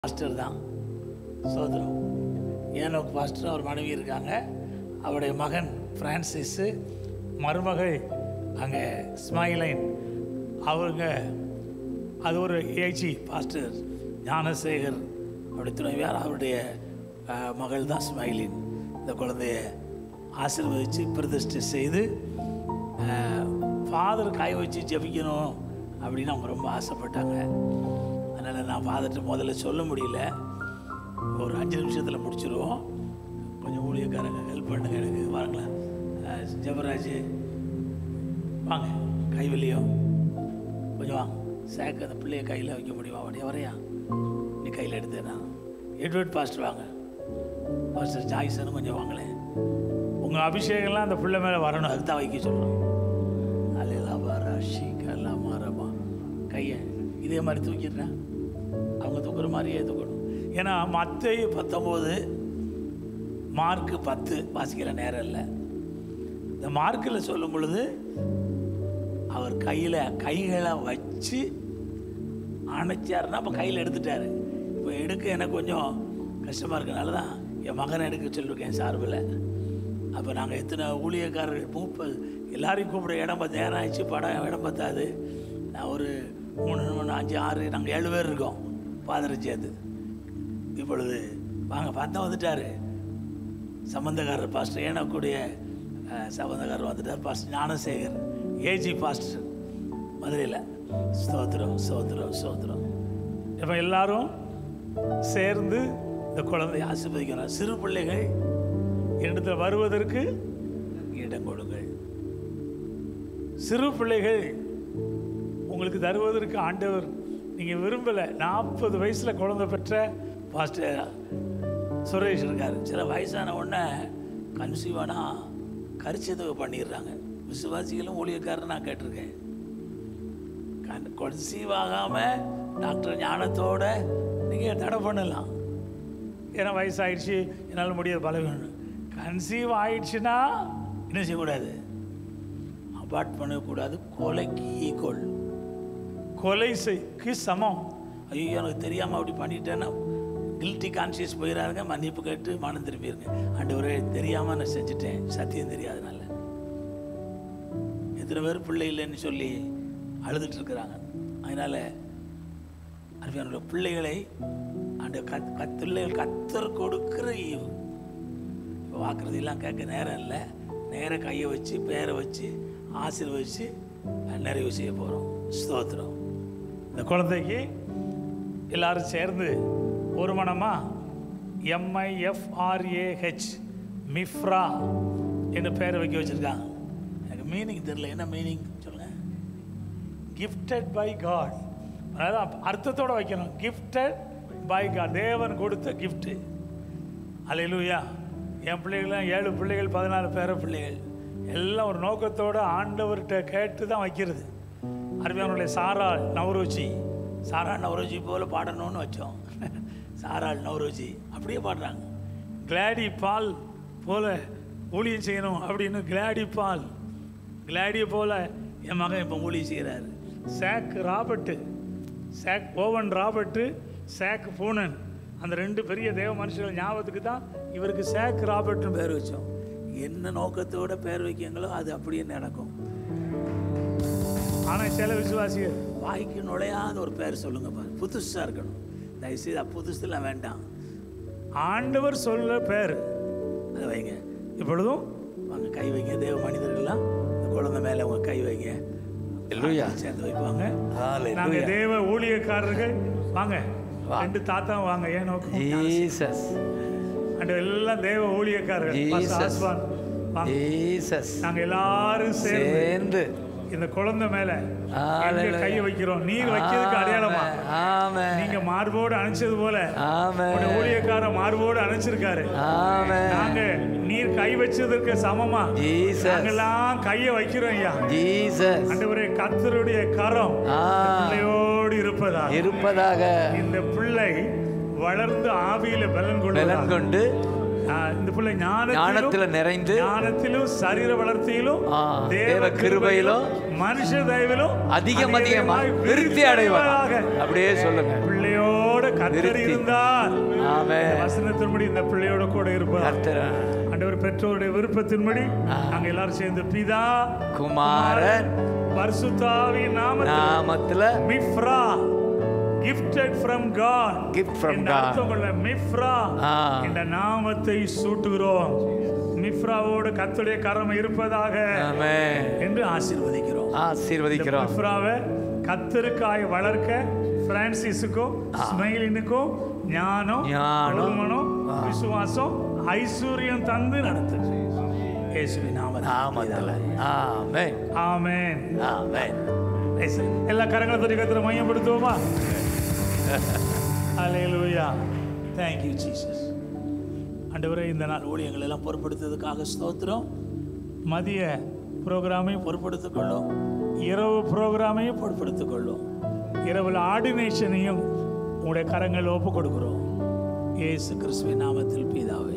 Pastor தான் சோதரம் Enoch pastor அவர் மனைவி இருக்காங்க அவருடைய மகன் பிரான்சிஸு மருமகள் அங்கே ஸ்மைலைன் அவங்க அது ஒரு ஏஜி பாஸ்டர் ஞானசேகர் அப்படி துணைவியார் அவருடைய அஹ், மகள் தான் ஸ்மைலின் இந்த குழந்தைய ஆசீர்வதித்து பிரதிஷ்டை செய்து ஃபாதர் காய வச்சு ஜெபிக்கணும் அப்படின்னு அவங்க ரொம்ப ஆசைப்பட்டாங்க அதனால் நான் ஃபாதர்கிட்ட முதல்ல சொல்ல முடியல ஒரு அஞ்சு நிமிஷத்தில் முடிச்சிருவோம் கொஞ்சம் ஊழியக்காரங்க ஹெல்ப் பண்ணுங்க எனக்கு வாங்களேன் அஹ், ஜெபராஜ் வாங்க கைவலியும் கொஞ்சம் வாங்க சேக்கு அந்த பிள்ளைய கையில் வைக்க முடியுமா அப்படியே வரையா நீ கையில் எடுத்தேனா எட்வர்ட் பாஸ்டர் வாங்க பாஸ்டர் ஜாய்சனும் கொஞ்சம் வாங்களேன் உங்கள் அபிஷேகம்லாம் அந்த பிள்ளை மேலே வரணும் அதுக்கு தான் வைக்க சொல்கிறோம் அலையெல்லாம் வரா ஷீக்கெல்லாம் மாறமா கையை இதே மாதிரி தூக்கிடுறேன் அவங்க தூக்குற மாதிரியே தூக்கணும் ஏன்னா மத்தேயு பத்தொம்போது மார்க்கு பத்து வாசிக்கிற நேரம் இல்லை இந்த மார்க்கில் சொல்லும் பொழுது அவர் கையில் கைகளை வச்சு அணைச்சாருன்னா அப்போ கையில் எடுத்துட்டாரு இப்போ எடுக்க எனக்கு கொஞ்சம் கஷ்டமாக இருக்கனால தான் என் மகனை எடுக்க சொல்லியிருக்கேன் சார்பில் அப்போ நாங்கள் எத்தனை ஊழியக்காரர்கள் முப்பது எல்லாரையும் கூப்பிட இடம் பார்த்து நேரம் ஆயிடுச்சு படம் இடம் பார்த்தாது நான் ஒரு மூணு மூணு அஞ்சு ஆறு நாங்கள் ஏழு பேர் இருக்கோம் பாதரை சேர்த்து இப்பொழுது வாங்க பார்த்தா வந்துட்டாரு சம்பந்தக்காரர் பாஸ்டர் ஏனக்கூடிய சம்பந்தக்காரர் வந்துட்டார் பாஸ்டர் ஞானசேகர் ஏஜி பாஸ்டர் மதுரையில் ஸ்தோத்திரம் ஸ்தோத்திரம் ஸ்தோத்திரம் இப்போ எல்லாரும் சேர்ந்து இந்த குழந்தையை ஆசீர்வதிக்கிறோம் சிறு பிள்ளைகள் என்னிடத்தில் வருவதற்கு இடம் கொடுங்கள் சிறு பிள்ளைகள் உங்களுக்கு தருவதற்கு ஆண்டவர் நீங்கள் விரும்பலை நாற்பது வயசில் குழந்தை பெற்ற பாஸ்டர் சுரேஷ் இருக்கார் சில வயசான உடனே கன்சீவானா கரிச்சதவை பண்ணிடுறாங்க விசுவாசிகளும் ஊழியக்காரர் நான் கேட்டிருக்கேன் கன் கன்சீவ் ஆகாமல் டாக்டர் ஞானத்தோட நீங்கள் தடை பண்ணலாம் ஏன்னா வயசாயிடுச்சு என்னால் முடியாது பலவீனம் கன்சீவ் ஆயிடுச்சுன்னா என்ன செய்யக்கூடாது அபார்ட் பண்ணக்கூடாது கொலைக்கு ஈக்குவல் கொலை செய்க்கு சமம் ஐயோ எனக்கு தெரியாமல் அப்படி பண்ணிட்டேன்னா கில்ட்டி கான்சியஸ் போயிடாருங்க மன்னிப்பு கேட்டு மனம் திரும்பிடுங்க ஆண்டவரே தெரியாமல் நான் செஞ்சுட்டேன் சத்தியம் தெரியாதனால எத்தனை பேர் பிள்ளை இல்லைன்னு சொல்லி அழுதுட்டு இருக்கிறாங்க அதனால் அருமையான பிள்ளைகளை அந்த கத் கத்துள்ளைகள் கத்தர் கொடுக்கிற ஈவு இப்போ வாக்குறதெல்லாம் கேட்க நேரம் இல்லை நேர கையை வச்சு பேரை வச்சு ஆசீர்வதிச்சு நிறைவு செய்ய போகிறோம் ஸ்தோத்திரம் இந்த குழந்தைக்கு எல்லாரும் சேர்ந்து ஒரு மனமா எம்ஐஎஃப்ஆர்ஏஹெச் மிஃப்ரா என்று பேர் வைக்க வச்சுருக்காங்க எனக்கு மீனிங் தெரியல என்ன மீனிங் சொல்லுங்கள் கிஃப்டட் பை காட் அதாவது அர்த்தத்தோடு வைக்கணும் கிஃப்டட் பை காட் தேவன் கொடுத்த கிஃப்ட்டு அலையிலூயா என் பிள்ளைகள்லாம் ஏழு பிள்ளைகள் பதினாலு பேர பிள்ளைகள் எல்லாம் ஒரு நோக்கத்தோடு ஆண்டவர்கிட்ட கேட்டு தான் வைக்கிறது அருமையானுடைய சாராள் நவரோஜி சாராள் நவரோஜி போல பாடணும்னு வச்சோம் சாராள் நவரோஜி அப்படியே பாடுறாங்க கிளாடி பால் போல ஊழியம் செய்யணும் அப்படின்னு கிளாடி பால் கிளாடியை போல என் மகன் இப்போ ஊழியம் செய்கிறாரு Zac Robert Zac Owen Robert Zac Poonen அந்த ரெண்டு பெரிய தேவ மனுஷர்கள் ஞாபகத்துக்கு தான் இவருக்கு சேக் ராபர்ட்னு பேர் வச்சோம் என்ன நோக்கத்தோட பேர் வைக்கீங்களோ அது அப்படியே நடக்கும் ஆனால் சில விசுவாசிகள் வாய்க்கு நுழையாத ஒரு பேர் சொல்லுங்க பாரு புதுசாக இருக்கணும் தயவுசெய்து அது புதுசுலாம் வேண்டாம் ஆண்டவர் சொல்ல பேர் அதை வைங்க இப்பொழுதும் வாங்க கை வைங்க தேவ மனிதர்கள்லாம் இந்த குழந்தை மேலே உங்க கை வைங்க Hallelujah. சேர்ந்து வைப்பாங்க Hallelujah. நாங்க தேவ ஊழியக்காரர்கள் வாங்க ரெண்டு தாத்தா வாங்க ஏன் நோக்கம் ஜீசஸ் அண்ட் எல்லாம் தேவ ஊழியக்காரர்கள் பாஸ்டர் Jesus. ஆஸ்வான் வாங்க ஜீசஸ் நாங்க எல்லாரும் சேர்ந்து சேர்ந்து இந்த குழந்தை மேல எங்க Hallelujah. கையை வைக்கிறோம் நீர் வைக்கிறதுக்கு அடையாளமா ஆமென் நீங்க மார்போடு அணைச்சது போல ஆமென் உங்களுடைய ஊழியக்கார மார்போடு அணைச்சிருக்காரு ஆமென் நாங்க நீர் கை வச்சதற்கு சமமா ஜீசஸ் நாங்கெல்லாம் கையை வைக்கிறோம் ஐயா ஜீசஸ் ஆண்டவரே கர்த்தருடைய கரம் ஆ பிள்ளையோடு இருப்பதா இருப்பதாக இந்த பிள்ளை வளர்ந்து ஆவியில பலன் பலன் கொள்வதாக கொண்டு ஆ, இந்த பிள்ளை ஞானத்திலும் ஞானத்துல நிறைந்து ஞானத்திலும் சரீர வளர்ச்சியிலும் ஆ, தேவ கிருபையிலும் மனுஷ தயவிலும் அதிகம் அதிகமாக விருத்தி அடைவார் அப்படியே சொல்லுங்க பிள்ளையோட கத்தர் நிறுத்தி. இருந்தார் ஆமென் வசனத்தின்படி இந்த பிள்ளையோட கூட இருப்பார் கர்த்தர் ஆண்டவர் பெற்றோருடைய விருப்பத்தின்படி நாங்க எல்லாரும் சேர்ந்து பிதா குமாரன் பரிசுத்தாவின் நாமத்தில் நாமத்துல மிஃப்ரா gifted from God Gift from இந்த God. அர்த்தம் கொள்ள மிஃப்ரா ஆ. இந்த நாமத்தை சூட்டுகிறோம் மிஃப்ராவோடு கத்துடைய கரம் இருப்பதாக ஆமென் என்று ஆசீர்வதிக்கிறோம் இந்த ஆசீர்வதிக்கிறோம் மிஃப்ராவை கத்தருக்காய் வளர்க்க பிரான்சிஸுக்கும் ஸ்மைலினுக்கும் ஞானம் ஞானம். ஒருமனம் விசுவாசம் ஐஸ்வர்யம் தந்து நடத்து இயேசுவின் நாமத்தில் நாமத்துல ஆமென் ஆமென் ஆமென் எல்லா கரங்களை தொட்டி கத்திர மையப்படுத்துவோமா அலையலூயா தேங்க் யூ ஜீசஸ் ஆண்டவரே இந்த நாள் ஊழியங்கள் எல்லாம் பொறுப்படுத்துறதுக்காக ஸ்தோத்திரம் மதிய ப்ரோக்ராமையும் பொறுப்படுத்திக் கொள்ளும் இரவு ப்ரோக்ராமையும் பொறுப்படுத்திக் கொள்ளும் இரவில் ஆர்டினேஷனையும் உங்களுடைய கரங்கள் ஒப்பு கொடுக்கிறோம் இயேசு கிறிஸ்துவின் நாமத்தில் பிதாவே